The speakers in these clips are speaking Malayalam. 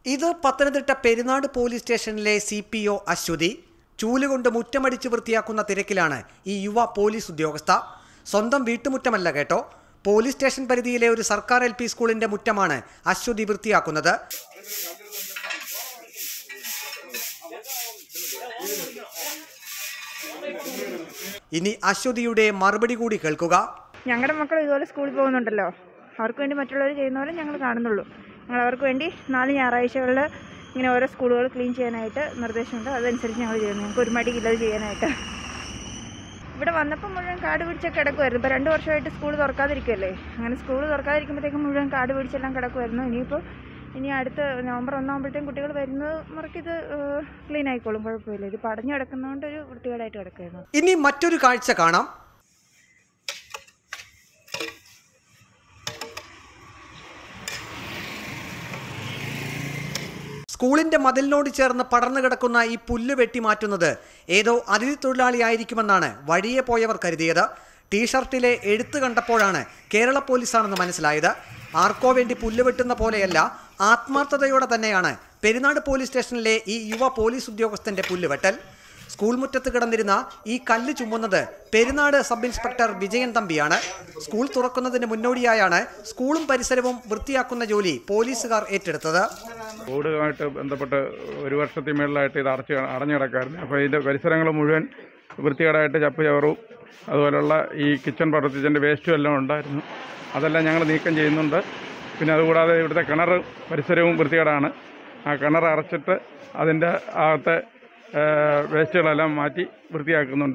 ഇത് പത്തനംതിട്ട പെരുന്നാട് പോലീസ് സ്റ്റേഷനിലെ സി പി ഒ അശ്വതി ചൂലുകൊണ്ട് മുറ്റമടിച്ച് വൃത്തിയാക്കുന്ന തിരക്കിലാണ് ഈ യുവ പോലീസ് ഉദ്യോഗസ്ഥ സ്വന്തം വീട്ടുമുറ്റമല്ല കേട്ടോ പോലീസ് സ്റ്റേഷൻ പരിധിയിലെ ഒരു സർക്കാർ എൽ പി സ്കൂളിന്റെ മുറ്റമാണ് അശ്വതി വൃത്തിയാക്കുന്നത് ഇനി അശ്വതിയുടെ മറുപടി കൂടി കേൾക്കുക ഞങ്ങളുടെ മക്കൾ ഇതുപോലെ സ്കൂളിൽ പോകുന്നുണ്ടല്ലോ അവർക്ക് വേണ്ടി മറ്റുള്ളവർ ചെയ്യുന്ന പോലെ ഞങ്ങൾ കാണുന്നുള്ളൂ ഞങ്ങൾ അവർക്ക് വേണ്ടി നാല് ഞായറാഴ്ചകളിൽ ഇങ്ങനെ ഓരോ സ്കൂളുകൾ ക്ലീൻ ചെയ്യാനായിട്ട് നിർദ്ദേശമുണ്ട് അതനുസരിച്ച് ഞങ്ങൾ ചെയ്യുന്നു ഞങ്ങൾക്ക് ഒരു മടിയില്ലത് ചെയ്യാനായിട്ട് ഇവിടെ വന്നപ്പോൾ മുഴുവൻ കാട് പിടിച്ചൊക്കെ കിടക്കുമായിരുന്നു ഇപ്പോൾ രണ്ട് വർഷമായിട്ട് സ്കൂൾ തുറക്കാതിരിക്കുമല്ലേ അങ്ങനെ സ്കൂൾ തുറക്കാതിരിക്കുമ്പോഴത്തേക്കും മുഴുവൻ കാട് പിടിച്ചെല്ലാം കിടക്കുമായിരുന്നു ഇനിയിപ്പോൾ ഇനി അടുത്ത നവംബർ ഒന്നാകുമ്പോഴത്തേക്കും കുട്ടികൾ വരുന്നത് മുറയ്ക്ക് ഇത് ക്ലീൻ ആയിക്കോളും കുഴപ്പമില്ല ഇത് പടഞ്ഞു കിടക്കുന്നതുകൊണ്ട് ഒരു വൃത്തികേടായിട്ട് കിടക്കുമായിരുന്നു ഇനി മറ്റൊരു കാഴ്ച കാണാം സ്കൂളിന്റെ മതിലിനോട് ചേർന്ന് പടർന്നു കിടക്കുന്ന ഈ പുല്ല് വെട്ടി മാറ്റുന്നത് ഏതോ അതിഥി തൊഴിലാളിയായിരിക്കുമെന്നാണ് വഴിയെ പോയവർ കരുതിയത് ടീഷർട്ടിലെ എഴുത്ത് കണ്ടപ്പോഴാണ് കേരള പോലീസാണെന്ന് മനസ്സിലായത് ആർക്കോ വേണ്ടി പുല്ല് വെട്ടുന്ന പോലെയല്ല ആത്മാർത്ഥതയോടെ തന്നെയാണ് പെരുന്നാട് പോലീസ് സ്റ്റേഷനിലെ ഈ യുവ പോലീസ് ഉദ്യോഗസ്ഥന്റെ പുല്ലുവെട്ടൽ സ്കൂൾ മുറ്റത്ത് കിടന്നിരുന്ന ഈ കല്ല് ചുമന്നത് പെരുന്നാട് സബ് ഇൻസ്പെക്ടർ വിജയൻ തമ്പിയാണ് സ്കൂൾ തുറക്കുന്നതിന് മുന്നോടിയായാണ് സ്കൂളും പരിസരവും വൃത്തിയാക്കുന്ന ജോലി പോലീസുകാർ ഏറ്റെടുത്തത് കോവിഡുമായിട്ട് ബന്ധപ്പെട്ട് ഒരു വർഷത്തിൽ മേളിലായിട്ട് ഇത് അടച്ച് അടഞ്ഞു കിടക്കായിരുന്നു അപ്പോൾ ഇതിൻ്റെ പരിസരങ്ങൾ മുഴുവൻ വൃത്തികേടായിട്ട് ചപ്പ് ചവറും അതുപോലുള്ള ഈ കിച്ചൺ പ്രവർത്തിച്ചതിൻ്റെ വേസ്റ്റും എല്ലാം ഉണ്ടായിരുന്നു അതെല്ലാം ഞങ്ങൾ നീക്കം ചെയ്യുന്നുണ്ട് പിന്നെ അതുകൂടാതെ ഇവിടുത്തെ കിണർ പരിസരവും വൃത്തികേടാണ് ആ കിണർ അടച്ചിട്ട് അതിൻ്റെ അകത്തെ ആ, വേസ്റ്റുകളെല്ലാം മാറ്റി വൃത്തിയാക്കുന്നുണ്ട്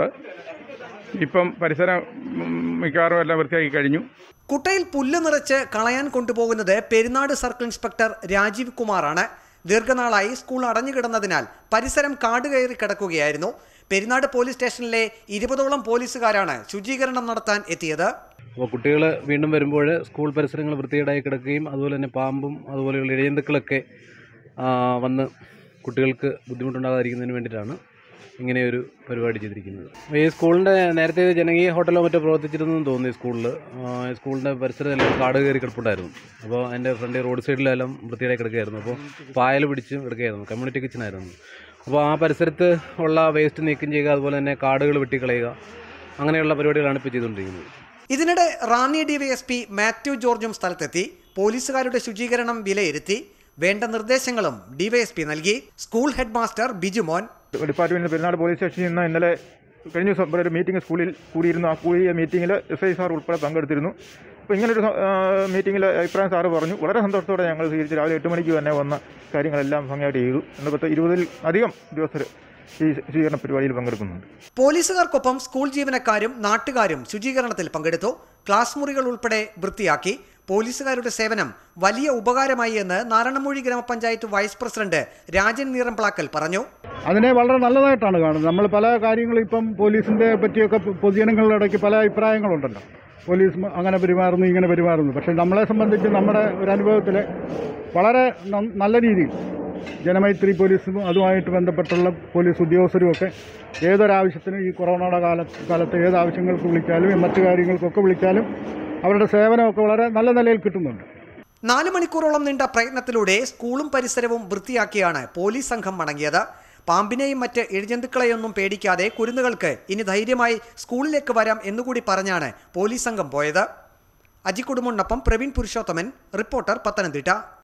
ഇപ്പം പരിസരം ഉം, മിക്കവാറും എല്ലാം വൃത്തിയാക്കി കഴിഞ്ഞു കുട്ടയിൽ പുല്ല് നിറച്ച് കളയാൻ കൊണ്ടുപോകുന്നത് പെരുന്നാട് സർക്കിൾ ഇൻസ്പെക്ടർ രാജീവ് കുമാറാണ് ദീർഘനാളായി സ്കൂൾ അടഞ്ഞുകിടന്നതിനാൽ പരിസരം കാട് കയറി കിടക്കുകയായിരുന്നു പെരുന്നാട് പോലീസ് സ്റ്റേഷനിലെ ഇരുപതോളം പോലീസുകാരാണ് ശുചീകരണം നടത്താൻ എത്തിയത് അപ്പോൾ കുട്ടികൾ വീണ്ടും വരുമ്പോൾ സ്കൂൾ പരിസരങ്ങൾ വൃത്തികേടായി കിടക്കുകയും അതുപോലെ തന്നെ പാമ്പും അതുപോലെയുള്ള ഇഴജന്തുക്കളൊക്കെ ആ, വന്ന് കുട്ടികൾക്ക് ബുദ്ധിമുട്ടുണ്ടാകാതിരിക്കുന്നതിന് വേണ്ടിയിട്ടാണ് ഇങ്ങനെയൊരു പരിപാടി ചെയ്തിരിക്കുന്നത് അപ്പോൾ ഈ സ്കൂളിൻ്റെ നേരത്തെ ഇത് ജനകീയ ഹോട്ടലോ മറ്റോ പ്രവർത്തിച്ചിരുന്നെന്ന് തോന്നി സ്കൂളിൽ സ്കൂളിൻ്റെ പരിസരമെല്ലാം കാട് കയറി കിടപ്പുണ്ടായിരുന്നു അപ്പോൾ അതിൻ്റെ ഫ്രണ്ട് റോഡ് സൈഡിലെല്ലാം വൃത്തികേടായി കിടക്കുകയായിരുന്നു അപ്പോൾ പായൽ പിടിച്ച് കിടക്കുകയായിരുന്നു കമ്മ്യൂണിറ്റി കിച്ചനായിരുന്നു അപ്പോൾ ആ പരിസരത്ത് ഉള്ള വേസ്റ്റ് നീക്കം ചെയ്യുക അതുപോലെ തന്നെ കാടുകൾ വെട്ടിക്കളയുക അങ്ങനെയുള്ള പരിപാടികളാണ് ഇപ്പോൾ ചെയ്തുകൊണ്ടിരിക്കുന്നത് ഇതിനിടെ റാന്നി ഡിവൈഎസ്പി മാത്യു ജോർജും സ്ഥലത്തെത്തി പോലീസുകാരുടെ ശുചീകരണം വിലയിരുത്തി വേണ്ട നിർദ്ദേശങ്ങളും ഡിവൈഎസ്പി നൽകി school head master Bijumon department Perunad police സ്റ്റേഷനിൽ നിന്ന് ഇന്നലെ കഴിഞ്ഞ ദിവസം ഇവിടെ ഒരു മീറ്റിംഗ് സ്കൂളിൽ കൂടിയിരുന്നു ആ കൂടിയ മീറ്റിങ്ങിൽ എസ് ഐ സാർ ഉൾപ്പെടെ പങ്കെടുത്തിരുന്നു അപ്പോൾ ഇങ്ങനൊരു മീറ്റിങ്ങിൽ അഭിപ്രായം സാറ് പറഞ്ഞു വളരെ സന്തോഷത്തോടെ ഞങ്ങൾ സ്വീകരിച്ച് രാവിലെ എട്ട് മണിക്ക് തന്നെ വന്ന കാര്യങ്ങളെല്ലാം ഭംഗിയായിട്ട് ചെയ്തു ഇന്ന് പത്ത് ഇരുപതിൽ അധികം ഉദ്യോഗസ്ഥർ ഈ സ്വീകരണ പരിപാടിയിൽ പങ്കെടുക്കുന്നുണ്ട് പോലീസുകാർക്കൊപ്പം സ്കൂൾ ജീവനക്കാരും നാട്ടുകാരും ശുചീകരണത്തിൽ പങ്കെടുത്തു ക്ലാസ് മുറികൾ ഉൾപ്പെടെ വൃത്തിയാക്കി പോലീസുകാരുടെ സേവനം വലിയ ഉപകാരമായി എന്ന് നാരായണമൂഴി ഗ്രാമപഞ്ചായത്ത് വൈസ് പ്രസിഡന്റ് രാജൻ നീറംപ്ലാക്കൽ പറഞ്ഞു അതിനെ വളരെ നല്ലതായിട്ടാണ് കാണുന്നത് നമ്മൾ പല കാര്യങ്ങളും ഇപ്പം പോലീസിൻ്റെ പറ്റിയൊക്കെ പൊ- പൊതുജനങ്ങളുടെ ഇടയ്ക്ക് പല അഭിപ്രായങ്ങളുണ്ടല്ലോ പോലീസ് മ- അങ്ങനെ പെരുമാറുന്നു ഇങ്ങനെ പെരുമാറുന്നു പക്ഷേ നമ്മളെ സംബന്ധിച്ച് നമ്മുടെ ഒരു അനുഭവത്തിൽ വളരെ ന- നല്ല രീതിയിൽ ജനമൈത്രി പോലീസും അതുമായിട്ട് ബന്ധപ്പെട്ടുള്ള പോലീസ് ഉദ്യോഗസ്ഥരും ഒക്കെ ഏതൊരാവശ്യത്തിനും ഈ കൊറോണയുടെ കാല കാലത്ത് ഏത് ആവശ്യങ്ങൾക്ക് വിളിച്ചാലും മറ്റു കാര്യങ്ങൾക്കൊക്കെ വിളിച്ചാലും അവരുടെ സേവനമൊക്കെ വളരെ നല്ല നിലയിൽ കിട്ടുന്നുണ്ട് നാല് മണിക്കൂറോളം നീണ്ട പ്രയത്നത്തിലൂടെ സ്കൂളും പരിസരവും വൃത്തിയാക്കിയാണ് പോലീസ് സംഘം മടങ്ങിയത് പാമ്പിനെയും മറ്റ് ഇഴജന്തുക്കളെയൊന്നും പേടിക്കാതെ കുരുന്നുകൾക്ക് ഇനി ധൈര്യമായി സ്കൂളിലേക്ക് വരാം എന്നുകൂടി പറഞ്ഞാണ് പോലീസ് സംഘം പോയത് അജിക്കുടുമുണ്ണൊപ്പം പ്രവീൺ പുരുഷോത്തമൻ റിപ്പോർട്ടർ പത്തനംതിട്ട